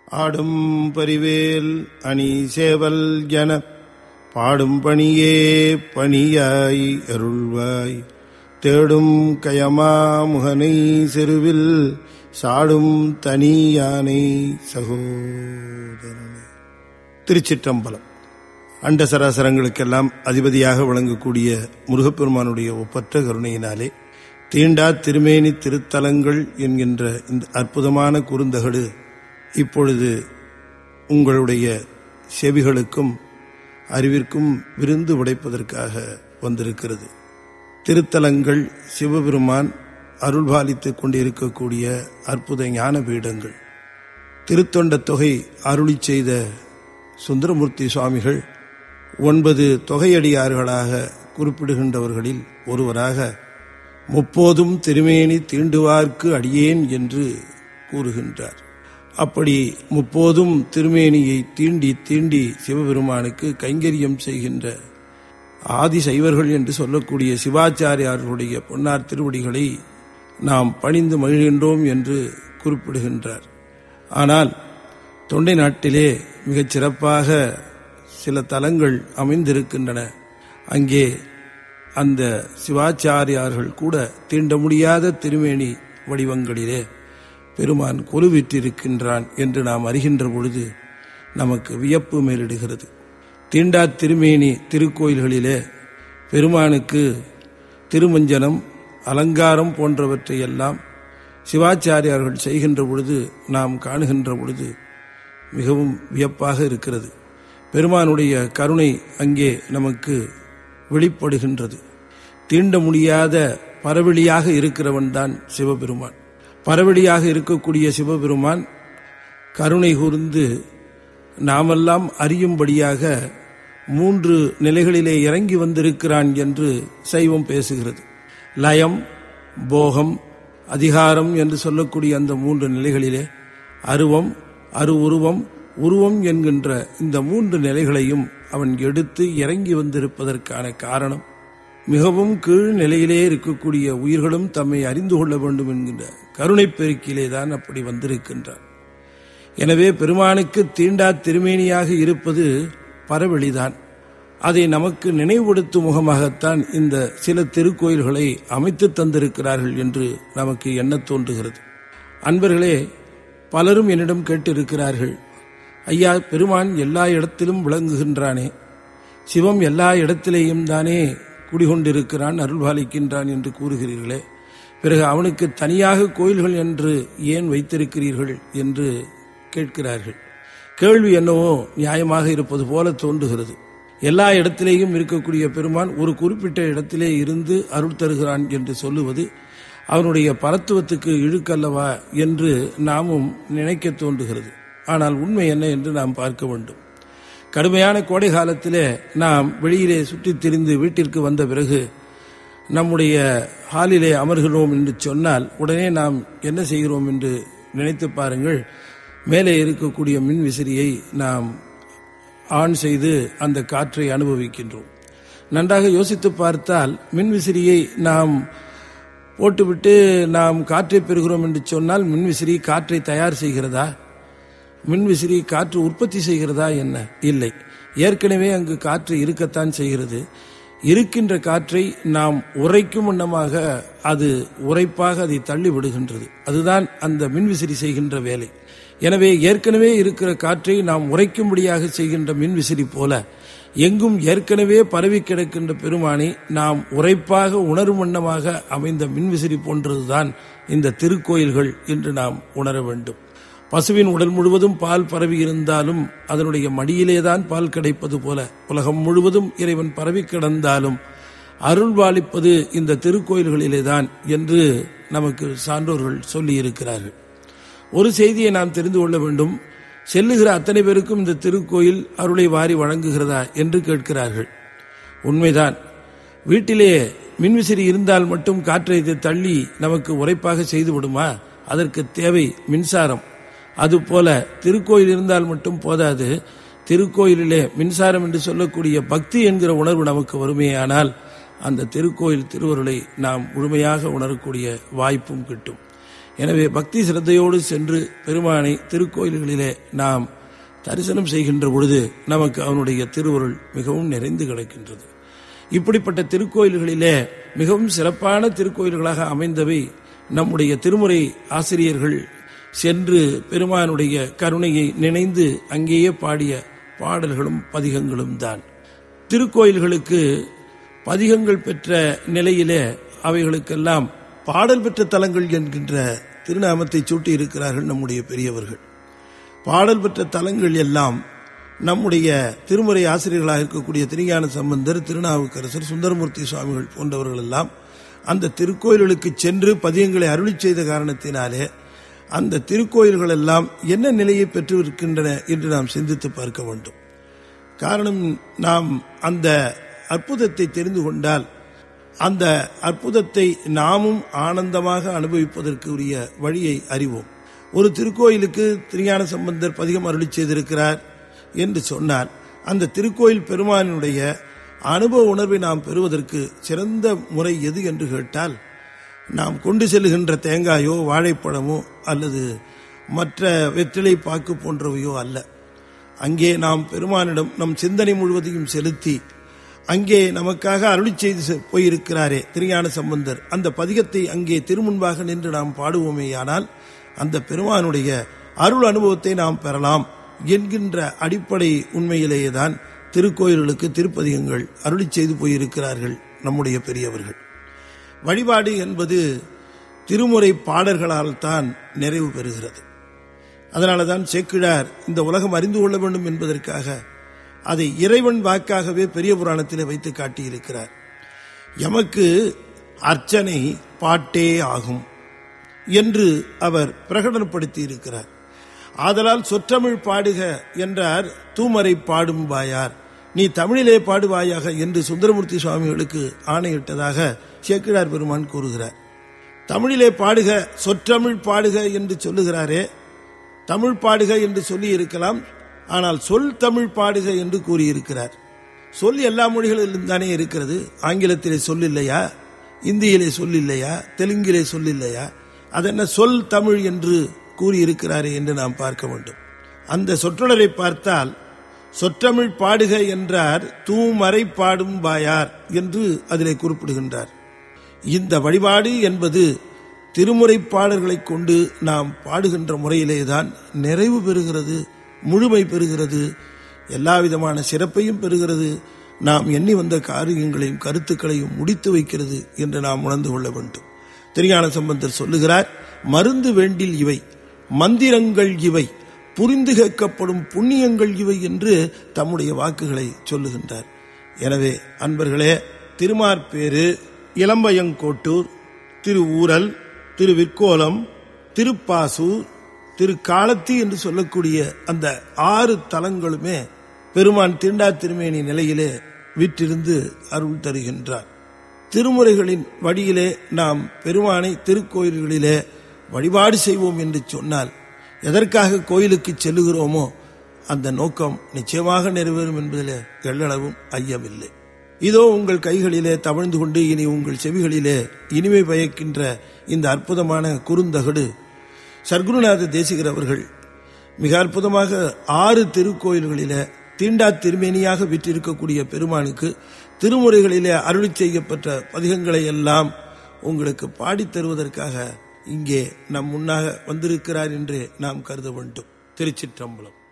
ஆடும் பரிவேல் அணி சேவல் என பாடும் பணியே பணியாய் அருள்வாய் தேடும் கயமா முகனை செருவில் சாடும் தனி யானை சகோதரனே திருச்சிற்றம்பலம் அண்ட சராசரங்களுக்கெல்லாம் அதிபதியாக விளங்கக்கூடிய முருகப்பெருமானுடைய ஒப்பற்ற கருணையினாலே தீண்டா திருமேனி திருத்தலங்கள் என்கின்ற இந்த அற்புதமான குறுந்தகடு இப்பொழுது உங்களுடைய செவிகளுக்கும் அறிவிற்கும் விருந்து உடைப்பதற்காக வந்திருக்கிறது திருத்தலங்கள் சிவபெருமான் அருள்பாலித்துக் கொண்டிருக்கக்கூடிய அற்புத ஞான பீடங்கள் திருத்தொண்ட தொகை அருளி செய்த சுந்தரமூர்த்தி சுவாமிகள் ஒன்பது தொகையடியார்களாக குறிப்பிடுகின்றவர்களில் ஒருவராக முப்போதும் திருமேனி தீண்டுவார்க்கு அடியேன் என்று கூறுகின்றார் அப்படி முப்போதும் திருமேனியை தீண்டி தீண்டி சிவபெருமானுக்கு கைங்கரியம் செய்கின்ற ஆதி சைவர்கள் என்று சொல்லக்கூடிய சிவாச்சாரியார்களுடைய பொன்னார் திருவடிகளை நாம் பணிந்து மகிழ்கின்றோம் என்று குறிப்பிடுகின்றார் ஆனால் தொண்டை நாட்டிலே மிகச் சிறப்பாக சில தலங்கள் அமைந்திருக்கின்றன அங்கே அந்த சிவாச்சாரியார்கள் கூட தீண்ட முடியாத திருமேனி வடிவங்களிலே பெருமான் கொலுவிற்றிருக்கின்றான் என்று நாம் அறிகின்ற பொழுது நமக்கு வியப்பு மேலிடுகிறது தீண்டா திருமேனி திருக்கோயில்களிலே பெருமானுக்கு திருமஞ்சனம் அலங்காரம் போன்றவற்றையெல்லாம் சிவாச்சாரியார்கள் செய்கின்ற பொழுது நாம் காணுகின்ற பொழுது மிகவும் வியப்பாக இருக்கிறது பெருமானுடைய கருணை அங்கே நமக்கு வெளிப்படுகின்றது தீண்ட முடியாத பரவெளியாக இருக்கிறவன் தான் சிவபெருமான் பரவெளியாக இருக்கக்கூடிய சிவபெருமான் கருணை கூர்ந்து நாமெல்லாம் அறியும்படியாக மூன்று நிலைகளிலே இறங்கி வந்திருக்கிறான் என்று சைவம் பேசுகிறது லயம் போகம் அதிகாரம் என்று சொல்லக்கூடிய அந்த மூன்று நிலைகளிலே அருவம் அரு உருவம் உருவம் என்கின்ற இந்த மூன்று நிலைகளையும் அவன் எடுத்து இறங்கி வந்திருப்பதற்கான காரணம் மிகவும் கீழ் நிலையிலே இருக்கக்கூடிய உயிர்களும் தம்மை அறிந்து கொள்ள வேண்டும் என்கின்ற கருணை பெருக்கிலே தான் அப்படி வந்திருக்கின்றார் எனவே பெருமானுக்கு தீண்டா திருமேனியாக இருப்பது பரவெளிதான் அதை நமக்கு நினைவுபடுத்தும் முகமாகத்தான் இந்த சில திருக்கோயில்களை அமைத்து தந்திருக்கிறார்கள் என்று நமக்கு எண்ண தோன்றுகிறது அன்பர்களே பலரும் என்னிடம் கேட்டிருக்கிறார்கள் ஐயா பெருமான் எல்லா இடத்திலும் விளங்குகின்றானே சிவம் எல்லா இடத்திலேயும் தானே குடிகொண்டிருக்கிறான் அருள்பாலிக்கின்றான் என்று கூறுகிறீர்களே பிறகு அவனுக்கு தனியாக கோயில்கள் என்று ஏன் வைத்திருக்கிறீர்கள் என்று கேட்கிறார்கள் கேள்வி என்னவோ நியாயமாக இருப்பது போல தோன்றுகிறது எல்லா இடத்திலேயும் இருக்கக்கூடிய பெருமான் ஒரு குறிப்பிட்ட இடத்திலே இருந்து அருள் தருகிறான் என்று சொல்லுவது அவனுடைய பரத்துவத்துக்கு இழுக்கல்லவா என்று நாமும் நினைக்க தோன்றுகிறது ஆனால் உண்மை என்ன என்று நாம் பார்க்க வேண்டும் கடுமையான கோடை காலத்திலே நாம் வெளியிலே சுற்றித் திரிந்து வீட்டிற்கு வந்த பிறகு நம்முடைய ஹாலிலே அமர்கிறோம் என்று சொன்னால் உடனே நாம் என்ன செய்கிறோம் என்று நினைத்து பாருங்கள் மேலே இருக்கக்கூடிய மின் விசிறியை நாம் ஆன் செய்து அந்த காற்றை அனுபவிக்கின்றோம் நன்றாக யோசித்து பார்த்தால் மின் விசிறியை நாம் போட்டுவிட்டு நாம் காற்றை பெறுகிறோம் என்று சொன்னால் மின்விசிறி காற்றை தயார் செய்கிறதா மின்விசிறி காற்று உற்பத்தி செய்கிறதா என்ன இல்லை ஏற்கனவே அங்கு காற்று இருக்கத்தான் செய்கிறது இருக்கின்ற காற்றை நாம் உரைக்கும் வண்ணமாக அது உரைப்பாக அதை தள்ளி விடுகின்றது அதுதான் அந்த மின்விசிறி செய்கின்ற வேலை எனவே ஏற்கனவே இருக்கிற காற்றை நாம் உரைக்கும்படியாக செய்கின்ற மின்விசிறி போல எங்கும் ஏற்கனவே பரவி கிடக்கின்ற பெருமானை நாம் உரைப்பாக உணரும் வண்ணமாக அமைந்த மின்விசிறி போன்றதுதான் இந்த திருக்கோயில்கள் என்று நாம் உணர வேண்டும் பசுவின் உடல் முழுவதும் பால் பரவி இருந்தாலும் அதனுடைய மடியிலேதான் பால் கிடைப்பது போல உலகம் முழுவதும் இறைவன் பரவி கிடந்தாலும் அருள் பாலிப்பது இந்த திருக்கோயில்களிலேதான் என்று நமக்கு சான்றோர்கள் சொல்லி இருக்கிறார்கள் ஒரு செய்தியை நாம் தெரிந்து கொள்ள வேண்டும் செல்லுகிற அத்தனை பேருக்கும் இந்த திருக்கோயில் அருளை வாரி வழங்குகிறதா என்று கேட்கிறார்கள் உண்மைதான் வீட்டிலே மின்விசிறி இருந்தால் மட்டும் காற்றை தள்ளி நமக்கு உரைப்பாக செய்து விடுமா அதற்கு தேவை மின்சாரம் அதுபோல திருக்கோயில் இருந்தால் மட்டும் போதாது திருக்கோயிலிலே மின்சாரம் என்று சொல்லக்கூடிய பக்தி என்கிற உணர்வு நமக்கு வருமேயானால் அந்த திருக்கோயில் திருவருளை நாம் முழுமையாக உணரக்கூடிய வாய்ப்பும் கிட்டும் எனவே பக்தி சிரத்தையோடு சென்று பெருமானை திருக்கோயில்களிலே நாம் தரிசனம் செய்கின்ற பொழுது நமக்கு அவனுடைய திருவருள் மிகவும் நிறைந்து கிடக்கின்றது இப்படிப்பட்ட திருக்கோயில்களிலே மிகவும் சிறப்பான திருக்கோயில்களாக அமைந்தவை நம்முடைய திருமுறை ஆசிரியர்கள் சென்று பெருமானுடைய கருணையை நினைந்து அங்கேயே பாடிய பாடல்களும் பதிகங்களும் தான் திருக்கோயில்களுக்கு பதிகங்கள் பெற்ற நிலையிலே அவைகளுக்கெல்லாம் பாடல் பெற்ற தலங்கள் என்கின்ற திருநாமத்தை சூட்டி இருக்கிறார்கள் நம்முடைய பெரியவர்கள் பாடல் பெற்ற தலங்கள் எல்லாம் நம்முடைய திருமுறை ஆசிரியர்களாக இருக்கக்கூடிய திருஞான சம்பந்தர் திருநாவுக்கரசர் சுந்தரமூர்த்தி சுவாமிகள் போன்றவர்கள் எல்லாம் அந்த திருக்கோயில்களுக்கு சென்று பதியங்களை அருளி செய்த காரணத்தினாலே அந்த திருக்கோயில்கள் எல்லாம் என்ன நிலையை பெற்று இருக்கின்றன என்று நாம் சிந்தித்து பார்க்க வேண்டும் காரணம் நாம் அந்த அற்புதத்தை தெரிந்து கொண்டால் அந்த அற்புதத்தை நாமும் ஆனந்தமாக அனுபவிப்பதற்கு உரிய வழியை அறிவோம் ஒரு திருக்கோயிலுக்கு திருஞான சம்பந்தர் பதிகம் அருளி செய்திருக்கிறார் என்று சொன்னால் அந்த திருக்கோயில் பெருமானுடைய அனுபவ உணர்வை நாம் பெறுவதற்கு சிறந்த முறை எது என்று கேட்டால் நாம் கொண்டு செல்லுகின்ற தேங்காயோ வாழைப்பழமோ அல்லது மற்ற வெற்றிலை பாக்கு போன்றவையோ அல்ல அங்கே நாம் பெருமானிடம் நம் சிந்தனை முழுவதையும் செலுத்தி அங்கே நமக்காக அருளி செய்து போயிருக்கிறாரே திருஞான சம்பந்தர் அந்த பதிகத்தை அங்கே திருமுன்பாக நின்று நாம் பாடுவோமேயானால் அந்த பெருமானுடைய அருள் அனுபவத்தை நாம் பெறலாம் என்கின்ற அடிப்படை உண்மையிலேயே தான் திருக்கோயில்களுக்கு திருப்பதிகங்கள் அருளி செய்து போயிருக்கிறார்கள் நம்முடைய பெரியவர்கள் வழிபாடு என்பது திருமுறை பாடல்களால் தான் நிறைவு பெறுகிறது அதனால தான் சேக்கிழார் இந்த உலகம் அறிந்து கொள்ள வேண்டும் என்பதற்காக அதை இறைவன் வாக்காகவே பெரிய புராணத்திலே வைத்து காட்டியிருக்கிறார் எமக்கு அர்ச்சனை பாட்டே ஆகும் என்று அவர் பிரகடனப்படுத்தி இருக்கிறார் ஆதலால் சொற்றமிழ் பாடுக என்றார் தூமரை பாடும் வாயார் நீ தமிழிலே பாடுவாயாக என்று சுந்தரமூர்த்தி சுவாமிகளுக்கு ஆணையிட்டதாக சேக்கிழார் பெருமான் கூறுகிறார் தமிழிலே பாடுக சொற்றமிழ் பாடுக என்று சொல்லுகிறாரே தமிழ் பாடுக என்று சொல்லி இருக்கலாம் ஆனால் சொல் தமிழ் பாடுக என்று கூறியிருக்கிறார் சொல் எல்லா மொழிகளிலும் தானே இருக்கிறது ஆங்கிலத்திலே சொல் இல்லையா இந்தியிலே சொல் இல்லையா தெலுங்கிலே சொல் இல்லையா அதென்ன சொல் தமிழ் என்று கூறியிருக்கிறாரே என்று நாம் பார்க்க வேண்டும் அந்த சொற்றொடரை பார்த்தால் சொற்றமிழ் பாடுக என்றார் தூமறை பாடும் வாயார் என்று அதிலே குறிப்பிடுகின்றார் இந்த வழிபாடு என்பது திருமுறை பாடல்களை கொண்டு நாம் பாடுகின்ற முறையிலேதான் நிறைவு பெறுகிறது முழுமை பெறுகிறது எல்லா விதமான சிறப்பையும் பெறுகிறது நாம் எண்ணி வந்த காரியங்களையும் கருத்துக்களையும் முடித்து வைக்கிறது என்று நாம் உணர்ந்து கொள்ள வேண்டும் திருஞான சம்பந்தர் சொல்லுகிறார் மருந்து வேண்டில் இவை மந்திரங்கள் இவை புரிந்து கேட்கப்படும் புண்ணியங்கள் இவை என்று தம்முடைய வாக்குகளை சொல்லுகின்றார் எனவே அன்பர்களே திருமார்பேரு இளம்பயங்கோட்டூர் திரு ஊரல் திரு விற்கோலம் திருப்பாசூர் திரு காலத்தி என்று சொல்லக்கூடிய அந்த ஆறு தலங்களுமே பெருமான் தீண்டா திருமேனி நிலையிலே விற்றிருந்து அருள் தருகின்றார் திருமுறைகளின் வழியிலே நாம் பெருமானை திருக்கோயில்களிலே வழிபாடு செய்வோம் என்று சொன்னால் எதற்காக கோயிலுக்கு செல்லுகிறோமோ அந்த நோக்கம் நிச்சயமாக நிறைவேறும் என்பதில் எள்ளளவும் ஐயமில்லை இதோ உங்கள் கைகளிலே தவழ்ந்து கொண்டு இனி உங்கள் செவிகளிலே இனிமை பயக்கின்ற இந்த அற்புதமான குறுந்தகடு சர்க்குருநாத தேசிகர் அவர்கள் மிக அற்புதமாக ஆறு திருக்கோயில்களிலே தீண்டா திருமேனியாக விற்றிருக்கக்கூடிய பெருமானுக்கு திருமுறைகளிலே அருளி செய்யப்பட்ட பதிகங்களை எல்லாம் உங்களுக்கு பாடித் தருவதற்காக இங்கே நம் முன்னாக வந்திருக்கிறார் என்று நாம் கருத வேண்டும் திருச்சிற்றம்பலம்